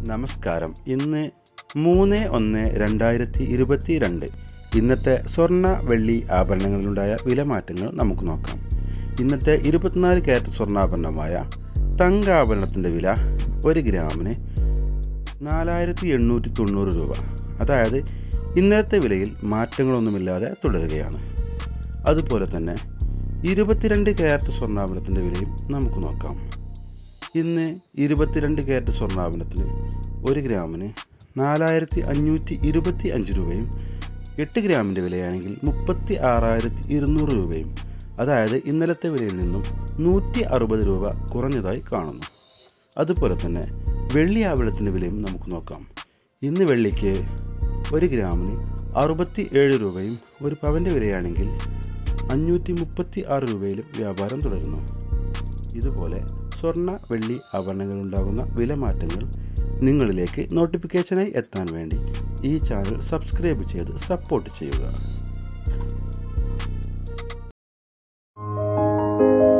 നമസ്കാരം ഇന്ന് മൂന്ന് ഒന്ന് രണ്ടായിരത്തി ഇരുപത്തി രണ്ട് ഇന്നത്തെ സ്വർണ്ണ വെള്ളി ആഭരണങ്ങളിലുണ്ടായ വിലമാറ്റങ്ങൾ നമുക്ക് നോക്കാം ഇന്നത്തെ ഇരുപത്തിനാല് ക്യാരറ്റ് സ്വർണ്ണാഭരണമായ തങ്കാഭരണത്തിൻ്റെ വില ഒരു ഗ്രാമിന് നാലായിരത്തി എണ്ണൂറ്റി തൊണ്ണൂറ് രൂപ അതായത് ഇന്നത്തെ വിലയിൽ മാറ്റങ്ങളൊന്നുമില്ലാതെ തുടരുകയാണ് അതുപോലെ തന്നെ ഇരുപത്തിരണ്ട് ക്യാരറ്റ് സ്വർണ്ണാഭരണത്തിൻ്റെ വിലയും നമുക്ക് നോക്കാം ഇന്ന് ഇരുപത്തിരണ്ട് ക്യാരറ്റ് സ്വർണ്ണാഭരണത്തിന് ഒരു ഗ്രാമിന് നാലായിരത്തി അഞ്ഞൂറ്റി ഇരുപത്തി അഞ്ച് രൂപയും എട്ട് ഗ്രാമിൻ്റെ വിലയാണെങ്കിൽ മുപ്പത്തി ആറായിരത്തി ഇരുന്നൂറ് രൂപയും അതായത് ഇന്നലത്തെ വിലയിൽ നിന്നും നൂറ്റി അറുപത് രൂപ കുറഞ്ഞതായി കാണുന്നു അതുപോലെ തന്നെ വെള്ളി ആഭരണത്തിൻ്റെ വിലയും നമുക്ക് നോക്കാം ഇന്ന് വെള്ളിക്ക് ഒരു ഗ്രാമിന് അറുപത്തി ഏഴ് രൂപയും ഒരു പവൻ്റെ വിലയാണെങ്കിൽ അഞ്ഞൂറ്റി മുപ്പത്തി ആറ് രൂപയിലും വ്യാപാരം തുടരുന്നു ഇതുപോലെ സ്വർണ്ണ വെള്ളി ആഭരണങ്ങളുണ്ടാകുന്ന വിലമാറ്റങ്ങൾ നിങ്ങളിലേക്ക് നോട്ടിഫിക്കേഷനായി എത്താൻ വേണ്ടി ഈ ചാനൽ സബ്സ്ക്രൈബ് ചെയ്ത് സപ്പോർട്ട് ചെയ്യുക